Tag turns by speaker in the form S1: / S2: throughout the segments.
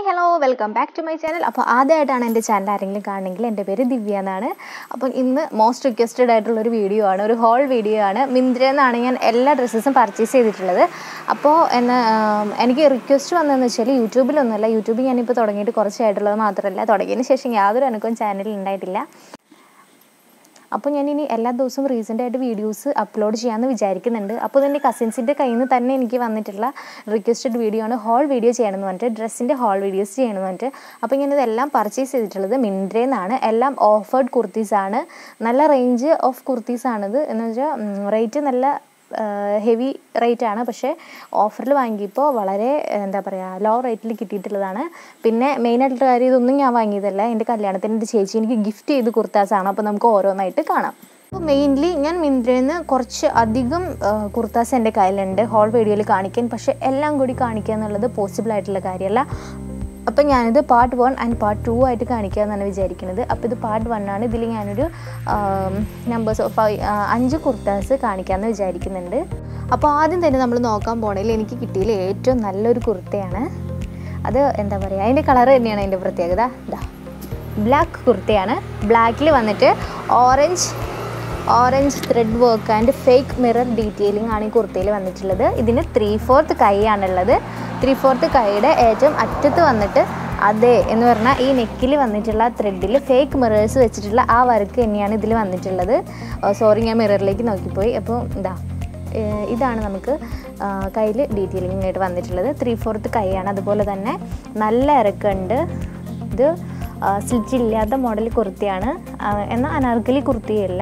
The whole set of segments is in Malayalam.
S1: hello welcome back to my channel അപ്പോൾ ആദ്യമായിട്ടാണ് എൻ്റെ ചാനൽ ആരെങ്കിലും കാണണമെങ്കിൽ എൻ്റെ പേര് ദിവ്യ എന്നാണ് അപ്പം ഇന്ന് മോസ്റ്റ് റിക്വസ്റ്റഡ് ആയിട്ടുള്ളൊരു വീഡിയോ ആണ് ഒരു ഹോൾ വീഡിയോ ആണ് മിന്ത്രയിൽ നിന്നാണ് ഞാൻ എല്ലാ ഡ്രസ്സസും പർച്ചേസ് ചെയ്തിട്ടുള്ളത് അപ്പോൾ എന്നെ ആം, എനിക്ക് റിക്വസ്റ്റ് വന്നതെന്ന് വെച്ചാൽ യൂട്യൂബിലൊന്നുമല്ല യൂട്യൂബിൽ ഞാനിപ്പോൾ തുടങ്ങിയിട്ട് കുറച്ചായിട്ടുള്ളത് മാത്രമല്ല തുടങ്ങിയതിന് ശേഷം യാതൊരു അനുഭവം ചാനലിൽ ഉണ്ടായിട്ടില്ല അപ്പോൾ ഞാൻ ഇനി എല്ലാ ദിവസവും റീസെൻ്റ് ആയിട്ട് വീഡിയോസ് അപ്ലോഡ് ചെയ്യാമെന്ന് വിചാരിക്കുന്നുണ്ട് അപ്പോൾ ഇതെൻ്റെ കസിൻസിൻ്റെ കയ്യിൽ നിന്ന് തന്നെ എനിക്ക് വന്നിട്ടുള്ള റിക്വസ്റ്റഡ് വീഡിയോ ആണ് ഹോൾ വീഡിയോ ചെയ്യണമെന്ന് പറഞ്ഞിട്ട് ഡ്രസ്സിൻ്റെ ഹോൾ വീഡിയോസ് ചെയ്യണമെന്ന് പറഞ്ഞിട്ട് അപ്പോൾ ഞാൻ ഇതെല്ലാം പർച്ചേസ് ചെയ്തിട്ടുള്ളത് മിൻട്രയിൽ നിന്നാണ് എല്ലാം ഓഫേർഡ് കുർത്തീസാണ് നല്ല റേഞ്ച് ഓഫ് കുർത്തീസാണിത് എന്ന് വെച്ചാൽ റേറ്റ് നല്ല ഹെവി റേറ്റ് ആണ് പക്ഷേ ഓഫറിൽ വാങ്ങിയപ്പോൾ വളരെ എന്താ പറയുക ലോ റേറ്റിൽ കിട്ടിയിട്ടുള്ളതാണ് പിന്നെ മെയിനായിട്ടുള്ള കാര്യം ഇതൊന്നും ഞാൻ വാങ്ങിയതല്ല എൻ്റെ കല്യാണത്തിന് എൻ്റെ ചേച്ചി എനിക്ക് ഗിഫ്റ്റ് ചെയ്ത് കുർത്താസാണ് അപ്പോൾ നമുക്ക് ഓരോന്നായിട്ട് കാണാം അപ്പോൾ മെയിൻലി ഞാൻ മിന്ത്രയിൽ നിന്ന് കുറച്ച് അധികം കുർത്താസ് എൻ്റെ കയ്യിലുണ്ട് ഹോൾ വീഡിയോയിൽ കാണിക്കാൻ പക്ഷേ എല്ലാം കൂടി കാണിക്കുക എന്നുള്ളത് പോസിബിൾ ആയിട്ടുള്ള കാര്യമല്ല അപ്പം ഞാനിത് part one and part two ആയിട്ട് കാണിക്കുക എന്നാണ് വിചാരിക്കുന്നത് അപ്പോൾ ഇത് പാർട്ട് വൺ ആണ് ഇതിൽ ഞാനൊരു നമ്പേഴ്സ് ഓഫ് അഞ്ച് കുർത്താസ് കാണിക്കാമെന്ന് വിചാരിക്കുന്നുണ്ട് അപ്പോൾ ആദ്യം തന്നെ നമ്മൾ നോക്കാൻ പോണതിൽ എനിക്ക് കിട്ടിയതിൽ ഏറ്റവും നല്ലൊരു കുർത്തയാണ് അത് എന്താ പറയുക അതിൻ്റെ കളർ തന്നെയാണ് അതിൻ്റെ പ്രത്യേകത ഇതാ ബ്ലാക്ക് കുർത്തയാണ് ബ്ലാക്കിൽ വന്നിട്ട് orange orange thread work and fake mirror detailing ആണ് ഈ കുർത്തയിൽ വന്നിട്ടുള്ളത് ഇതിന് ത്രീ ഫോർത്ത് കൈയാണുള്ളത് ത്രീ ഫോർത്ത് കൈയുടെ ഏറ്റവും അറ്റത്ത് വന്നിട്ട് അതെ എന്ന് പറഞ്ഞാൽ ഈ നെക്കിൽ വന്നിട്ടുള്ള ത്രെഡിൽ ഫേക്ക് മിറേഴ്സ് വെച്ചിട്ടുള്ള ആ വർക്ക് തന്നെയാണ് ഇതിൽ വന്നിട്ടുള്ളത് സോറി ഞാൻ മിററിലേക്ക് നോക്കിപ്പോയി അപ്പോൾ ഇതാ ഏഹ് ഇതാണ് നമുക്ക് കയ്യിൽ ഡീറ്റെയിലിംഗ് ആയിട്ട് വന്നിട്ടുള്ളത് ത്രീ ഫോർത്ത് കൈയാണ് അതുപോലെ തന്നെ നല്ല ഇറക്കമുണ്ട് ഇത് സ്ലിറ്റ് ഇല്ലാത്ത മോഡൽ കുർത്തിയാണ് ആ, എന്നാൽ അനാർക്കലി കുർത്തിയല്ല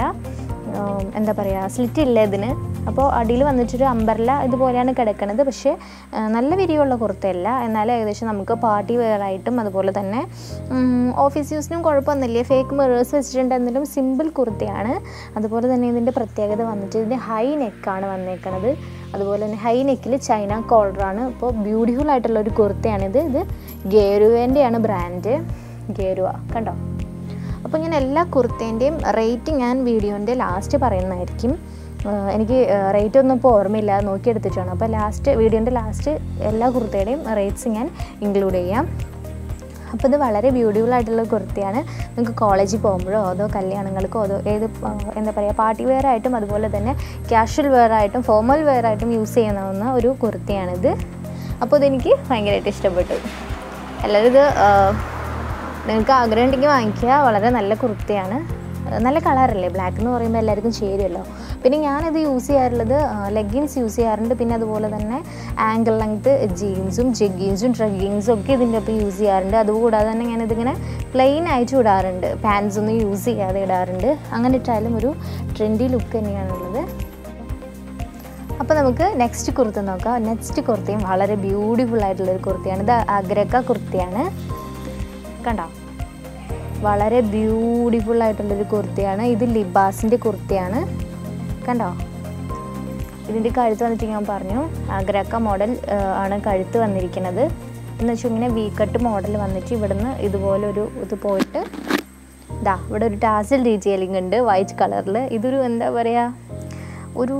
S1: ഉം, എന്താ പറയുക സ്ലിറ്റ് ഇല്ല ഇതിന് അപ്പോൾ അടിയിൽ വന്നിട്ടൊരു അമ്പർല ഇതുപോലെയാണ് കിടക്കുന്നത് പക്ഷേ ആ, നല്ല വിരിയുള്ള കുർത്തയല്ല എന്നാലും ഏകദേശം നമുക്ക് പാർട്ടി വെയർ ആയിട്ടും അതുപോലെ തന്നെ ഉം, ഓഫീസ് യൂസിനും കുഴപ്പമൊന്നുമില്ല ഫേക്ക് മിറേഴ്സ് വെച്ചിട്ടുണ്ടെങ്കിലും സിമ്പിൾ കുർത്തയാണ് അതുപോലെ തന്നെ ഇതിൻ്റെ പ്രത്യേകത വന്നിട്ട് ഇതിൻ്റെ ഹൈ നെക്കാണ് വന്നേക്കണത് അതുപോലെ തന്നെ ഹൈ നെക്കിൽ ചൈന കോളറാണ് ഇപ്പോൾ ബ്യൂട്ടിഫുൾ ആയിട്ടുള്ള ഒരു കുർത്തയാണിത് ഇത് ഗേരുവേൻ്റെയാണ് ബ്രാൻഡ് ഗേരുവ കണ്ടോ അപ്പോൾ ഞാൻ എല്ലാ കുർത്തേൻ്റെയും റേറ്റ് ഞാൻ വീഡിയോൻ്റെ ലാസ്റ്റ് പറയുന്നതായിരിക്കും ആഹ് എനിക്ക് റേറ്റ് ഒന്നും ഇപ്പോൾ ഓർമ്മയില്ല നോക്കിയെടുത്തിട്ടാണ് അപ്പോൾ ലാസ്റ്റ് വീഡിയോൻ്റെ ലാസ്റ്റ് എല്ലാ കുർത്തയുടെയും റേറ്റ്സ് ഞാൻ ഇൻക്ലൂഡ് ചെയ്യാം അപ്പോൾ ഇത് വളരെ ബ്യൂട്ടിഫുൾ ആയിട്ടുള്ള കുർത്തിയാണ് നിങ്ങൾക്ക് കോളേജിൽ പോകുമ്പോഴോ അതോ കല്യാണങ്ങൾക്കോ അതോ ഏത് ആ, എന്താ പറയുക പാർട്ടി വെയർ ആയിട്ടും അതുപോലെ തന്നെ ക്യാഷ്വൽ വെയർ ആയിട്ടും ഫോർമൽ വെയർ ആയിട്ടും യൂസ് ചെയ്യാവുന്ന ഒരു കുർത്തിയാണിത് അപ്പോൾ ഇതെനിക്ക് ഭയങ്കരമായിട്ട് ഇഷ്ടപ്പെട്ടു എല്ലാവരും ഇത് ആ, നിങ്ങൾക്ക് ആഗ്രഹം ഉണ്ടെങ്കിൽ വാങ്ങിക്കുക വളരെ നല്ല കുർത്തിയാണ് ആ, നല്ല കളറല്ലേ ബ്ലാക്ക് എന്ന് പറയുമ്പോൾ എല്ലാവർക്കും ചേരുമല്ലോ പിന്നെ ഞാനിത് യൂസ് ചെയ്യാറുള്ളത് ലെഗിൻസ് യൂസ് ചെയ്യാറുണ്ട് പിന്നെ അതുപോലെ തന്നെ ആങ്കിൾ ലെങ്ത് ജീൻസും ജെഗിൻസും ട്രഗിൻസും ഒക്കെ ഇതിൻ്റെ ഒപ്പം യൂസ് ചെയ്യാറുണ്ട് അതുകൂടാതെ തന്നെ ഞാനിതിങ്ങനെ പ്ലെയിൻ ആയിട്ട് ഇടാറുണ്ട് പാൻസ് ഒന്നും യൂസ് ചെയ്യാതെ ഇടാറുണ്ട് അങ്ങനെ ഇട്ടാലും ഒരു ട്രെൻഡി ലുക്ക് തന്നെയാണുള്ളത് അപ്പോൾ നമുക്ക് നെക്സ്റ്റ് കുർത്ത നോക്കാം നെക്സ്റ്റ് കുർത്തയും വളരെ ബ്യൂട്ടിഫുൾ ആയിട്ടുള്ള ഒരു കുർത്തിയാണ് ഇത് അഗ്രക്ക കുർത്തിയാണ് കണ്ടോ വളരെ ബ്യൂട്ടിഫുൾ ആയിട്ടുള്ളൊരു കുർത്തിയാണ് ഇത് ലിബാസിൻ്റെ കുർത്തിയാണ് കണ്ടോ ഇതിൻ്റെ കഴുത്ത് വന്നിട്ട് ഞാൻ പറഞ്ഞു അഗ്രക്ക മോഡൽ ആണ് കഴുത്ത് വന്നിരിക്കുന്നത് എന്ന് വെച്ചാൽ ഇങ്ങനെ വി കട്ട് മോഡൽ വന്നിട്ട് ഇവിടുന്ന് ഇതുപോലെ ഒരു ഇത് പോയിട്ട് ഇതാ ഇവിടെ ഒരു ടാസിൽ ഡീറ്റെയിലിംഗ് ഉണ്ട് വൈറ്റ് കളറിൽ ഇതൊരു എന്താ പറയുക ഒരു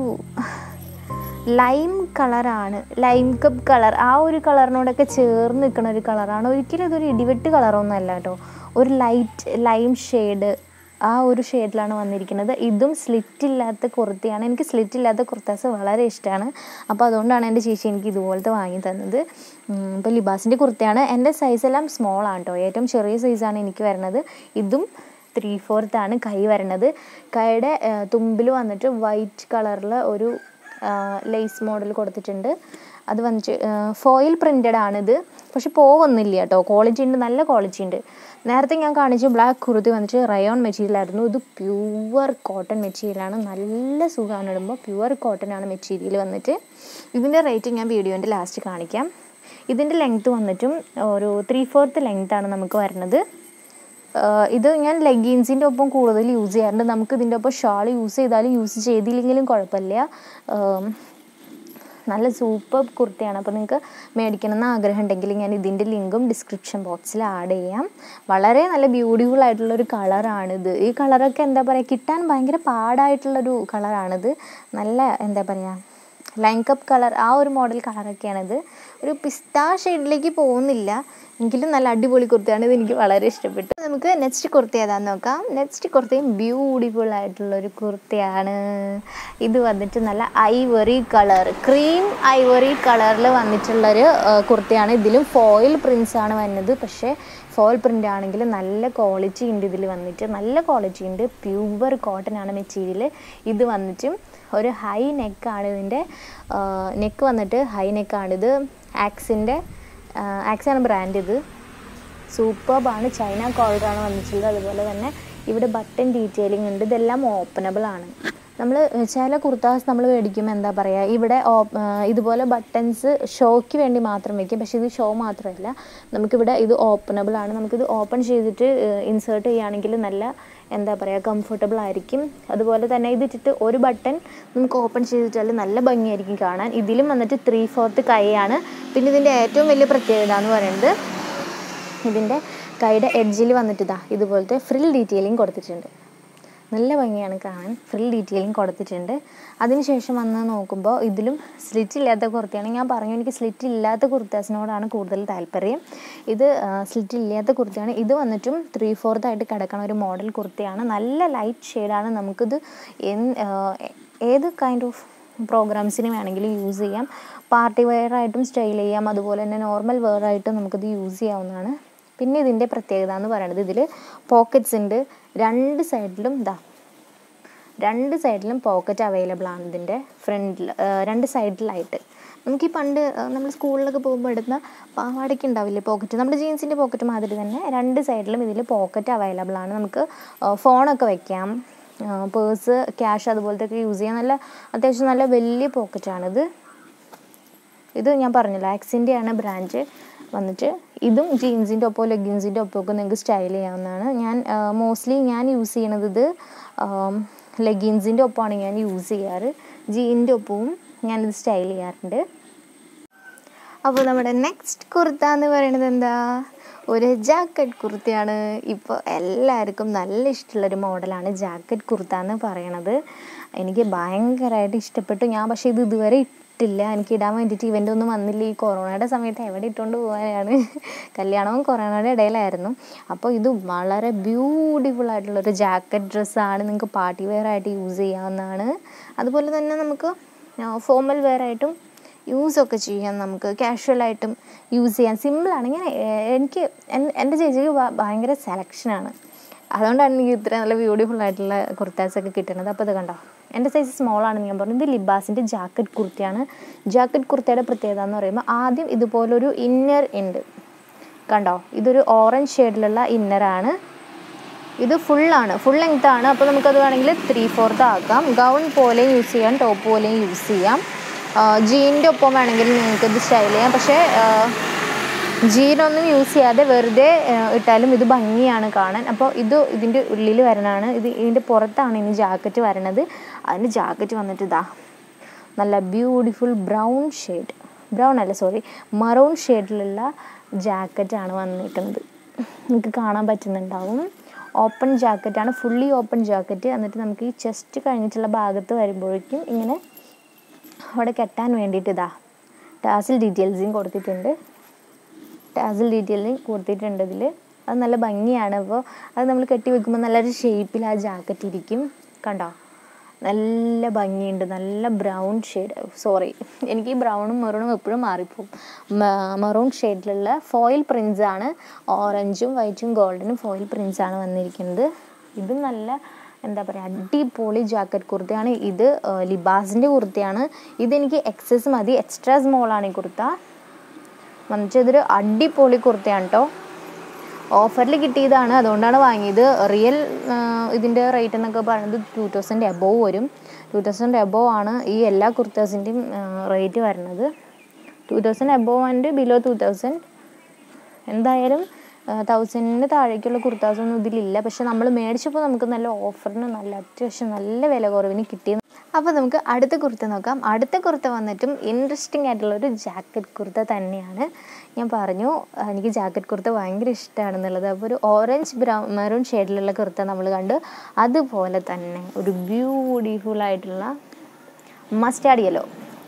S1: ലൈം കളറാണ് ലൈം കപ്പ് കളർ ആ ഒരു കളറിനോടൊക്കെ ചേർന്ന് നിൽക്കുന്ന ഒരു കളറാണ് ഒരിക്കലും ഇതൊരു ഇടിവെട്ട് കളറൊന്നും അല്ല കേട്ടോ ഒരു ലൈറ്റ് ലൈം ഷെയ്ഡ് ആ ഒരു ഷെയ്ഡിലാണ് വന്നിരിക്കുന്നത് ഇതും സ്ലിറ്റ് ഇല്ലാത്ത കുർത്തിയാണ് എനിക്ക് സ്ലിറ്റ് ഇല്ലാത്ത കുർത്താസ് വളരെ ഇഷ്ടമാണ് അപ്പോൾ അതുകൊണ്ടാണ് എൻ്റെ ചേച്ചി എനിക്ക് ഇതുപോലത്തെ വാങ്ങി തന്നത് ഇപ്പോൾ ലിബാസിൻ്റെ കുർത്തിയാണ് എൻ്റെ സൈസ് എല്ലാം സ്മോൾ ആണ് കേട്ടോ ഏറ്റവും ചെറിയ സൈസാണ് എനിക്ക് വരുന്നത് ഇതും ത്രീ ഫോർത്ത് ആണ് കൈ വരണത് കൈയുടെ തുമ്പിൽ വന്നിട്ട് വൈറ്റ് കളറിൽ ഒരു ലേസ് മോഡൽ കൊടുത്തിട്ടുണ്ട് അത് വന്നിട്ട് ഫോയിൽ പ്രിൻറ്റഡ് ആണിത് പക്ഷെ പോവൊന്നുമില്ല കേട്ടോ ക്വാളിറ്റി ഉണ്ട് നല്ല ക്വാളിറ്റി ഉണ്ട് നേരത്തെ ഞാൻ കാണിച്ച ബ്ലാക്ക് കുർത്തി വന്നിട്ട് റയോൺ മെറ്റീരിയൽ ആയിരുന്നു ഇത് പ്യുവർ കോട്ടൺ മെറ്റീരിയലാണ് നല്ല സുഖമാണ് ഇടുമ്പോൾ പ്യുവർ കോട്ടൺ ആണ് മെറ്റീരിയൽ വന്നിട്ട് ഇതിൻ്റെ റേറ്റ് ഞാൻ വീഡിയോൻ്റെ ലാസ്റ്റ് കാണിക്കാം ഇതിൻ്റെ ലെങ്ത്ത് വന്നിട്ടും ഒരു ത്രീ ഫോർത്ത് ലെങ്ത്താണ് നമുക്ക് വരുന്നത് ആഹ് ഇത് ഞാൻ ലെഗിൻസിൻ്റെ ഒപ്പം കൂടുതൽ യൂസ് ചെയ്യാറുണ്ട് നമുക്ക് ഇതിൻ്റെ ഒപ്പം ഷാൾ യൂസ് ചെയ്താലും യൂസ് ചെയ്തില്ലെങ്കിലും കുഴപ്പമില്ല ആം, നല്ല സൂപ്പർ കുർത്തിയാണ് അപ്പോൾ നിങ്ങൾക്ക് മേടിക്കണമെന്ന് ആഗ്രഹം ഉണ്ടെങ്കിൽ ഞാൻ ഇതിൻ്റെ ലിങ്കും ഡിസ്ക്രിപ്ഷൻ ബോക്സിൽ ആഡ് ചെയ്യാം വളരെ നല്ല ബ്യൂട്ടിഫുൾ ആയിട്ടുള്ളൊരു കളറാണിത് ഈ കളറൊക്കെ എന്താ പറയുക കിട്ടാൻ ഭയങ്കര പാടായിട്ടുള്ളൊരു കളറാണിത് നല്ല എന്താ പറയുക ലൈൻ കപ്പ് കളർ ആ ഒരു മോഡൽ കളറൊക്കെയാണിത് ഒരു പിസ്താ ഷെയ്ഡിലേക്ക് പോകുന്നില്ല എങ്കിലും നല്ല അടിപൊളി കുർത്തയാണ് ഇത് എനിക്ക് വളരെ ഇഷ്ടപ്പെട്ടു നമുക്ക് നെക്സ്റ്റ് കുർത്ത ഏതാന്ന് നോക്കാം നെക്സ്റ്റ് കുർത്തയും ബ്യൂട്ടിഫുൾ ആയിട്ടുള്ള ഒരു കുർത്തയാണ് ഇത് വന്നിട്ട് നല്ല ഐവറി കളർ ക്രീം ഐവറി കളറിൽ വന്നിട്ടുള്ളൊരു ആ, കുർത്തയാണ് ഇതിലും ഫോയിൽ പ്രിൻസ് ആണ് വരുന്നത് പക്ഷേ ഫോയിൽ പ്രിൻ്റ് ആണെങ്കിൽ നല്ല ക്വാളിറ്റി ഉണ്ട് ഇതിൽ വന്നിട്ട് നല്ല ക്വാളിറ്റി ഉണ്ട് പ്യൂവർ കോട്ടൺ ആണ് മെറ്റീരിയൽ ഇത് വന്നിട്ട് ഒരു ഹൈ നെക്കാണ് ഇതിൻ്റെ നെക്ക് വന്നിട്ട് ഹൈ നെക്കാണിത് ആക്സിൻ്റെ ആക്സാണ് ബ്രാൻഡ് ഇത് സൂപ്പർബാണ് ചൈന കോളറാണ് വന്നിട്ടുള്ളത് അതുപോലെ തന്നെ ഇവിടെ ബട്ടൺ ഡീറ്റെയിലിംഗ് ഉണ്ട് ഇതെല്ലാം ഓപ്പണബിൾ ആണ് നമ്മൾ ചില കുർത്താസ് നമ്മൾ മേടിക്കുമ്പോൾ എന്താ പറയുക ഇവിടെ ഓപ്- ആ, ഇതുപോലെ ബട്ടൺസ് ഷോയ്ക്ക് വേണ്ടി മാത്രം വെക്കും പക്ഷേ ഇത് ഷോ മാത്രമല്ല നമുക്കിവിടെ ഇത് ഓപ്പണബിൾ ആണ് നമുക്കിത് ഓപ്പൺ ചെയ്തിട്ട് ഇൻസേർട്ട് ചെയ്യുകയാണെങ്കിൽ നല്ല എന്താ പറയുക കംഫർട്ടബിൾ ആയിരിക്കും അതുപോലെ തന്നെ ഇത് ഇട്ടിട്ട് ഒരു ബട്ടൺ നമുക്ക് ഓപ്പൺ ചെയ്തിട്ടാൽ നല്ല ഭംഗിയായിരിക്കും കാണാൻ ഇതിലും വന്നിട്ട് ത്രീ ഫോർത്ത് കൈയാണ് പിന്നെ ഇതിൻ്റെ ഏറ്റവും വലിയ പ്രത്യേകത എന്ന് പറയുന്നത് ഇതിൻ്റെ കൈയുടെ എഡ്ജിൽ വന്നിട്ട് ഇതാ ഇതുപോലത്തെ ഫ്രിൽ ഡീറ്റെയിലിംഗ് കൊടുത്തിട്ടുണ്ട് നല്ല ഭംഗിയാണ് കാണാൻ ഫ്രിൽ ഡീറ്റെയിലിംഗ് കൊടുത്തിട്ടുണ്ട് അതിനുശേഷം വന്ന് നോക്കുമ്പോൾ ഇതിലും സ്ലിറ്റ് ഇല്ലാത്ത കുർത്തയാണ് ഞാൻ പറഞ്ഞു എനിക്ക് സ്ലിറ്റ് ഇല്ലാത്ത കുർത്താസിനോടാണ് കൂടുതൽ താല്പര്യം ഇത് സ്ലിറ്റ് ഇല്ലാത്ത കുർത്തയാണ് ഇത് വന്നിട്ടും ത്രീ ഫോർത്ത് ആയിട്ട് കിടക്കണ ഒരു മോഡൽ കുർത്തയാണ് നല്ല ലൈറ്റ് ഷെയ്ഡാണ് നമുക്കിത് എൻ- ആ, ഏത് കൈൻഡ് ഓഫ് പ്രോഗ്രാംസിന് വേണമെങ്കിലും യൂസ് ചെയ്യാം പാർട്ടി വെയർ ആയിട്ടും സ്റ്റൈൽ ചെയ്യാം അതുപോലെ തന്നെ നോർമൽ വെയർ ആയിട്ടും നമുക്കിത് യൂസ് ചെയ്യാവുന്നതാണ് പിന്നെ ഇതിൻ്റെ പ്രത്യേകത എന്ന് പറയുന്നത് ഇതിൽ പോക്കറ്റ്സ് ഉണ്ട് രണ്ട് സൈഡിലും ഇതാ രണ്ട് സൈഡിലും പോക്കറ്റ് അവൈലബിൾ ആണ് ഇതിൻ്റെ ഫ്രണ്ടിൽ രണ്ട് സൈഡിലായിട്ട് നമുക്ക് ഈ പണ്ട് നമ്മൾ സ്കൂളിലൊക്കെ പോകുമ്പോൾ എടുക്കുന്ന പാവാടയ്ക്ക് ഉണ്ടാവില്ലേ പോക്കറ്റ് നമ്മുടെ ജീൻസിൻ്റെ പോക്കറ്റ് മാതിരി തന്നെ രണ്ട് സൈഡിലും ഇതിൽ പോക്കറ്റ് അവൈലബിൾ ആണ് നമുക്ക് ഫോണൊക്കെ വെക്കാം പേഴ്സ് ക്യാഷ് അതുപോലത്തെ ഒക്കെ യൂസ് ചെയ്യാൻ നല്ല അത്യാവശ്യം നല്ല വലിയ പോക്കറ്റാണിത് ഇത് ഞാൻ പറഞ്ഞല്ലോ ആക്സിൻ്റെ ആണ് ബ്രാൻഡ് വന്നിട്ട് ഇതും ജീൻസിൻ്റെ ഒപ്പം ലെഗിൻസിൻ്റെ ഒപ്പം ഒക്കെ നിങ്ങൾക്ക് സ്റ്റൈൽ ചെയ്യാവുന്നതാണ് ഞാൻ മോസ്റ്റ്ലി ഞാൻ യൂസ് ചെയ്യണത് ഇത് ലെഗിൻസിൻ്റെ ഒപ്പമാണ് ഞാൻ യൂസ് ചെയ്യാറ് ജീനിൻ്റെ ഒപ്പവും ഞാനിത് സ്റ്റൈൽ ചെയ്യാറുണ്ട് അപ്പോൾ നമ്മുടെ നെക്സ്റ്റ് കുർത്ത എന്ന് പറയുന്നത് എന്താ ഒരു ജാക്കറ്റ് കുർത്തയാണ് ഇപ്പോൾ എല്ലാവർക്കും നല്ല ഇഷ്ടമുള്ളൊരു മോഡലാണ് ജാക്കറ്റ് കുർത്ത എന്ന് പറയണത് എനിക്ക് ഭയങ്കരമായിട്ട് ഇഷ്ടപ്പെട്ടു ഞാൻ പക്ഷേ ഇത് ഇതുവരെ ഇട്ടില്ല എനിക്ക് ഇടാൻ വേണ്ടിയിട്ട് ഇവൻ്റ് ഒന്നും വന്നില്ല ഈ കൊറോണയുടെ സമയത്ത് എവിടെ ഇട്ടുകൊണ്ട് പോകാനാണ് കല്യാണവും കൊറോണയുടെ ഇടയിലായിരുന്നു അപ്പോൾ ഇത് വളരെ ബ്യൂട്ടിഫുൾ ആയിട്ടുള്ളൊരു ജാക്കറ്റ് ഡ്രസ്സാണ് നിങ്ങൾക്ക് പാർട്ടി വെയർ ആയിട്ട് യൂസ് ചെയ്യാവുന്നതാണ് അതുപോലെ തന്നെ നമുക്ക് ഫോമൽ വെയർ ആയിട്ടും യൂസൊക്കെ ചെയ്യാം നമുക്ക് കാഷ്വലായിട്ടും യൂസ് ചെയ്യാം സിമ്പിളാണ് ഇങ്ങനെ ഏഹ്, എനിക്ക് എൻ- എൻ്റെ ചേച്ചിക്ക് ഭ- ഭയങ്കര സെലക്ഷനാണ് അതുകൊണ്ടാണ് എനിക്ക് ഇത്ര നല്ല ബ്യൂട്ടിഫുൾ ആയിട്ടുള്ള കുർത്താസൊക്കെ കിട്ടുന്നത് അപ്പോൾ ഇത് കണ്ടോ എൻ്റെ സൈസ് സ്മോൾ ആണെന്ന് ഞാൻ പറഞ്ഞു ഇത് ലിബാസിൻ്റെ ജാക്കറ്റ് കുർത്തയാണ് ജാക്കറ്റ് കുർത്തയുടെ പ്രത്യേകത എന്ന് പറയുമ്പോൾ ആദ്യം ഇതുപോലൊരു ഇന്നർ ഉണ്ട് കണ്ടോ ഇതൊരു ഓറഞ്ച് ഷെയ്ഡിലുള്ള ഇന്നറാണ് ഇത് ഫുള്ളാണ് ഫുൾ ലെങ്ത് ആണ് അപ്പോൾ നമുക്കത് വേണമെങ്കിൽ ത്രീ ഫോർത്ത് ആക്കാം ഗൗൺ പോലെയും യൂസ് ചെയ്യാം ടോപ്പ് പോലെയും യൂസ് ചെയ്യാം ജീനിൻ്റെ ഒപ്പം വേണമെങ്കിൽ നിങ്ങൾക്ക് ഇത് സ്റ്റൈൽ ചെയ്യാം പക്ഷേ ജീനൊന്നും യൂസ് ചെയ്യാതെ വെറുതെ ആ, ഇട്ടാലും ഇത് ഭംഗിയാണ് കാണാൻ അപ്പോൾ ഇത് ഇതിൻ്റെ ഉള്ളിൽ വരണതാണ് ഇത് ഇതിൻ്റെ പുറത്താണ് ഇനി ജാക്കറ്റ് വരണത് അതിന് ജാക്കറ്റ് വന്നിട്ട് ഇതാ നല്ല ബ്യൂട്ടിഫുൾ ബ്രൗൺ ഷെയ്ഡ് ബ്രൗൺ അല്ല സോറി മറൂൺ ഷെയ്ഡിലുള്ള ജാക്കറ്റാണ് വന്നിരിക്കുന്നത് നിങ്ങൾക്ക് കാണാൻ പറ്റുന്നുണ്ടാവും ഓപ്പൺ ജാക്കറ്റാണ് ഫുള്ളി ഓപ്പൺ ജാക്കറ്റ് എന്നിട്ട് നമുക്ക് ഈ ചെസ്റ്റ് കഴിഞ്ഞിട്ടുള്ള ഭാഗത്ത് വരുമ്പോഴേക്കും ഇങ്ങനെ അവിടെ കെട്ടാൻ വേണ്ടിയിട്ട് ഇതാ ടാസിൽ ഡീറ്റെയിൽസും കൊടുത്തിട്ടുണ്ട് ടാസിൽ ഡീറ്റെയിലിംഗ് കൊടുത്തിട്ടുണ്ട് ഇതിൽ അത് നല്ല ഭംഗിയാണ് അപ്പോൾ അത് നമ്മൾ കെട്ടി വെക്കുമ്പോൾ നല്ലൊരു ഷേപ്പിൽ ആ ജാക്കറ്റ് ഇരിക്കും കണ്ടോ നല്ല ഭംഗിയുണ്ട് നല്ല ബ്രൗൺ ഷെയ്ഡ് സോറി എനിക്ക് ഈ ബ്രൗണും മെറൂണും എപ്പോഴും മാറിപ്പോവും മെറൂൺ ഷെയ്ഡിലുള്ള ഫോയിൽ പ്രിൻസ് ആണ് ഓറഞ്ചും വൈറ്റും ഗോൾഡനും ഫോയിൽ പ്രിൻസ് ആണ് വന്നിരിക്കുന്നത് ഇത് നല്ല എന്താ പറയുക അടിപൊളി ജാക്കറ്റ് കുർത്തയാണ് ഇത് ലിബാസിൻ്റെ കുർത്തയാണ് ഇതെനിക്ക് എക്സസ് മതി എക്സ്ട്രാ സ്മോളാണ് ഈ കുർത്ത വന്നിട്ട് ഇതൊരു അടിപൊളി കുർത്തയാണ് കേട്ടോ ഓഫറിൽ കിട്ടിയതാണ് അതുകൊണ്ടാണ് വാങ്ങിയത് റിയൽ ഇതിൻ്റെ റേറ്റ് എന്നൊക്കെ പറയുന്നത് ടു തൗസൻഡ് എബോവ് വരും ടു തൗസൻഡ് എബോവ് ആണ് ഈ എല്ലാ കുർത്താസിൻ്റെയും റേറ്റ് വരുന്നത് two thousand above and below two thousand എന്തായാലും തൗസൻഡിന് താഴേക്കുള്ള കുർത്താസൊന്നും ഇതിലില്ല പക്ഷെ നമ്മൾ മേടിച്ചപ്പോൾ നമുക്ക് നല്ല ഓഫറിന് നല്ല അത്യാവശ്യം നല്ല വില കുറവിന് കിട്ടി അപ്പോൾ നമുക്ക് അടുത്ത കുർത്ത നോക്കാം അടുത്ത കുർത്ത വന്നിട്ടും ഇൻട്രസ്റ്റിംഗ് ആയിട്ടുള്ളൊരു ജാക്കറ്റ് കുർത്ത തന്നെയാണ് ഞാൻ പറഞ്ഞു ആ, എനിക്ക് ജാക്കറ്റ് കുർത്ത ഭയങ്കര ഇഷ്ടമാണെന്നുള്ളത് അപ്പോൾ ഒരു ഓറഞ്ച് ബ്രൗൺ മെറൂൺ ഷെയ്ഡിലുള്ള കുർത്ത നമ്മൾ കണ്ടു അതുപോലെ തന്നെ ഒരു ബ്യൂട്ടിഫുൾ ആയിട്ടുള്ള മസ്റ്റാർഡ് യെല്ലോ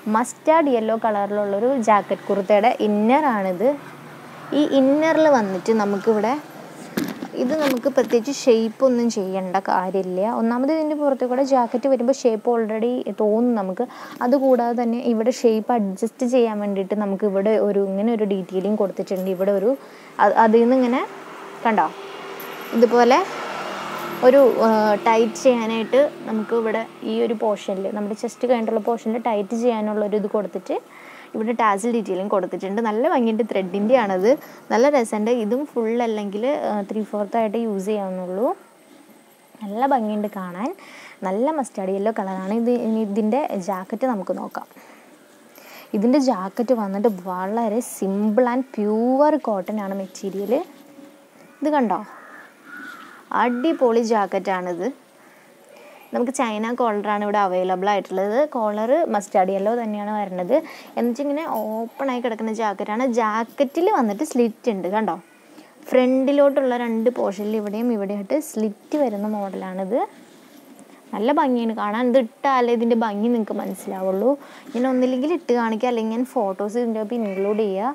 S1: മസ്റ്റാർഡ് യെല്ലോ കളറിലുള്ളൊരു ജാക്കറ്റ് കുർത്തയുടെ ഇന്നറാണിത് ഈ ഇന്നറിൽ വന്നിട്ട് നമുക്കിവിടെ ഇത് നമുക്ക് പ്രത്യേകിച്ച് ഷേപ്പ് ഒന്നും ചെയ്യേണ്ട കാര്യമില്ല ഒന്നാമത് ഇതിൻ്റെ പുറത്ത് കൂടെ ജാക്കറ്റ് വരുമ്പോൾ ഷേപ്പ് ഓൾറെഡി തോന്നും നമുക്ക് അതുകൂടാതെ തന്നെ ഇവിടെ ഷേപ്പ് അഡ്ജസ്റ്റ് ചെയ്യാൻ വേണ്ടിയിട്ട് നമുക്ക് ഇവിടെ ഒരു ഇങ്ങനെ ഒരു ഡീറ്റെയിലിംഗ് കൊടുത്തിട്ടുണ്ട് ഇവിടെ ഒരു അത് അതിൽ നിന്ന് ഇങ്ങനെ കണ്ടോ ഇതുപോലെ ഒരു ടൈറ്റ് ചെയ്യാനായിട്ട് നമുക്ക് ഇവിടെ ഈ ഒരു പോർഷനിൽ നമ്മുടെ ചെസ്റ്റ് കഴിഞ്ഞിട്ടുള്ള പോർഷനിൽ ടൈറ്റ് ചെയ്യാനുള്ള ഒരു ഇത് കൊടുത്തിട്ട് ഇവിടെ ടാസിൽ ഡീറ്റെയിലിംഗ് കൊടുത്തിട്ടുണ്ട് നല്ല ഭംഗിയുണ്ട് ത്രെഡിൻ്റെ ആണത് നല്ല രസമുണ്ട് ഇതും ഫുൾ അല്ലെങ്കിൽ ത്രീ ഫോർത്ത് ആയിട്ട് യൂസ് ചെയ്യാവുന്നുള്ളൂ നല്ല ഭംഗിയുണ്ട് കാണാൻ നല്ല മസ്റ്റാർഡ് യെല്ലോ കളറാണ് ഇത് ഇനി ഇതിൻ്റെ ജാക്കറ്റ് നമുക്ക് നോക്കാം ഇതിൻ്റെ ജാക്കറ്റ് വന്നിട്ട് വളരെ സിമ്പിൾ ആൻഡ് പ്യുവർ കോട്ടൺ ആണ് മെറ്റീരിയൽ ഇത് കണ്ടോ അടിപൊളി ജാക്കറ്റാണിത് നമുക്ക് ചൈന കോളറാണ് ഇവിടെ അവൈലബിൾ ആയിട്ടുള്ളത് കോളർ മസ്റ്റാർഡ് യെല്ലോ തന്നെയാണ് വരുന്നത് എന്നിട്ടിങ്ങനെ ഓപ്പൺ ആയി കിടക്കുന്ന ജാക്കറ്റാണ് ജാക്കറ്റിൽ വന്നിട്ട് സ്ലിറ്റ് ഉണ്ട് കണ്ടോ ഫ്രണ്ടിലോട്ടുള്ള രണ്ട് പോർഷനിൽ ഇവിടെയും ഇവിടെയായിട്ട് സ്ലിറ്റ് വരുന്ന മോഡലാണിത് നല്ല ഭംഗിയാണ് കാണാൻ ഇത് ഇട്ടാലേ ഇതിൻ്റെ ഭംഗി നിങ്ങൾക്ക് മനസ്സിലാവുള്ളൂ ഞാൻ ഒന്നില്ലെങ്കിൽ ഇട്ട് കാണിക്കുക അല്ലെങ്കിൽ ഞാൻ ഫോട്ടോസ് ഇതിൻ്റെ ഒപ്പം ഇൻക്ലൂഡ് ചെയ്യുക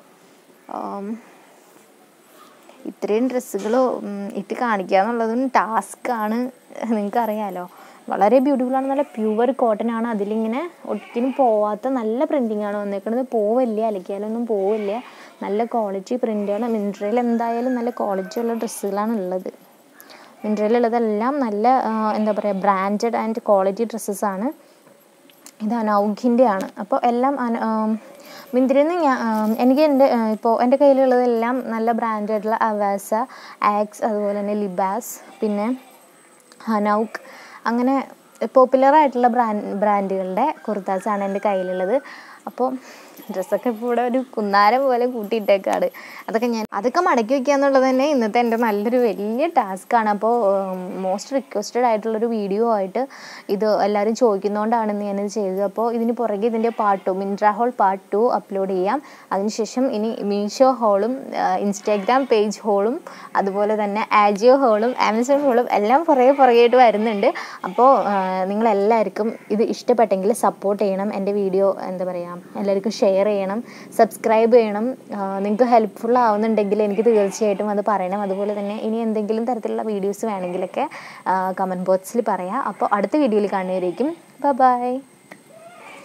S1: ഇത്രയും ഡ്രസ്സുകൾ ഇട്ട് കാണിക്കുക എന്നുള്ളതും ടാസ്ക്കാണ് നിങ്ങൾക്കറിയാലോ വളരെ ബ്യൂട്ടിഫുൾ ആണ് നല്ല പ്യുവർ കോട്ടൺ ആണ് അതിലിങ്ങനെ ഒട്ടിനും പോവാത്ത നല്ല പ്രിൻറ്റിംഗ് ആണ് വന്നേക്കുന്നത് പോവില്ല അലക്കിയാലൊന്നും പോവില്ല നല്ല ക്വാളിറ്റി പ്രിൻ്റാണ് മിൻട്രയിൽ എന്തായാലും നല്ല ക്വാളിറ്റി ഉള്ള ഡ്രസ്സുകളാണ് ഉള്ളത് മിൻട്രയിലുള്ളതെല്ലാം നല്ല എന്താ പറയുക ബ്രാൻഡഡ് ആൻഡ് ക്വാളിറ്റി ഡ്രസ്സസ്സാണ് ഇത് അനൗഖിൻ്റെ ആണ് അപ്പോൾ എല്ലാം മിന്ത്രയിൽ നിന്ന് ഞാൻ എനിക്ക് എൻ്റെ ഇപ്പോൾ എൻ്റെ കയ്യിലുള്ളതെല്ലാം നല്ല ബ്രാൻഡായിട്ടുള്ള അവാസ ആക്സ് അതുപോലെ തന്നെ ലിബാസ് പിന്നെ ഹനൗക്ക് അങ്ങനെ പോപ്പുലർ ആയിട്ടുള്ള ബ്രാൻഡ് ബ്രാൻഡുകളുടെ കുർത്താസാണ് എൻ്റെ കയ്യിലുള്ളത് അപ്പോൾ ഡ്രസ്സൊക്കെ ഇപ്പോൾ ഇവിടെ ഒരു കുന്നാരം പോലെ കൂട്ടിയിട്ടേക്കാണ് അതൊക്കെ ഞാൻ അതൊക്കെ മടക്കി വയ്ക്കുക എന്നുള്ളത് തന്നെ ഇന്നത്തെ എൻ്റെ നല്ലൊരു വലിയ ടാസ്ക്കാണ് അപ്പോൾ മോസ്റ്റ് റിക്വസ്റ്റഡ് ആയിട്ടുള്ളൊരു വീഡിയോ ആയിട്ട് ഇത് എല്ലാവരും ചോദിക്കുന്നതുകൊണ്ടാണ് ഇന്ന് ഞാനിത് ചെയ്തത് അപ്പോൾ ഇതിന് പുറകെ ഇതിൻ്റെ part two Myntra haul part two upload ചെയ്യാം അതിനുശേഷം ഇനി മീഷോ ഹോളും ഇൻസ്റ്റാഗ്രാം പേജ് ഹോളും അതുപോലെ തന്നെ ആജിയോ ഹോളും ആമസോൺ ഹോളും എല്ലാം പുറകെ പുറകെയായിട്ട് വരുന്നുണ്ട് അപ്പോൾ നിങ്ങളെല്ലാവർക്കും ഇത് ഇഷ്ടപ്പെട്ടെങ്കിൽ സപ്പോർട്ട് ചെയ്യണം എൻ്റെ വീഡിയോ എന്താ പറയുക എല്ലാവർക്കും ഷെയർ ചെയ്യണം സബ്സ്ക്രൈബ് ചെയ്യണം നിങ്ങൾക്ക് ഹെൽപ്ഫുൾ ആവുന്നുണ്ടെങ്കിൽ എനിക്ക് തീർച്ചയായിട്ടും അത് പറയണം അതുപോലെ തന്നെ ഇനി എന്തെങ്കിലും തരത്തിലുള്ള വീഡിയോസ് വേണമെങ്കിലൊക്കെ കമൻറ്റ് ബോക്സിൽ പറയാം അപ്പോൾ അടുത്ത വീഡിയോയിൽ കാണുന്നവരേക്കും ബൈ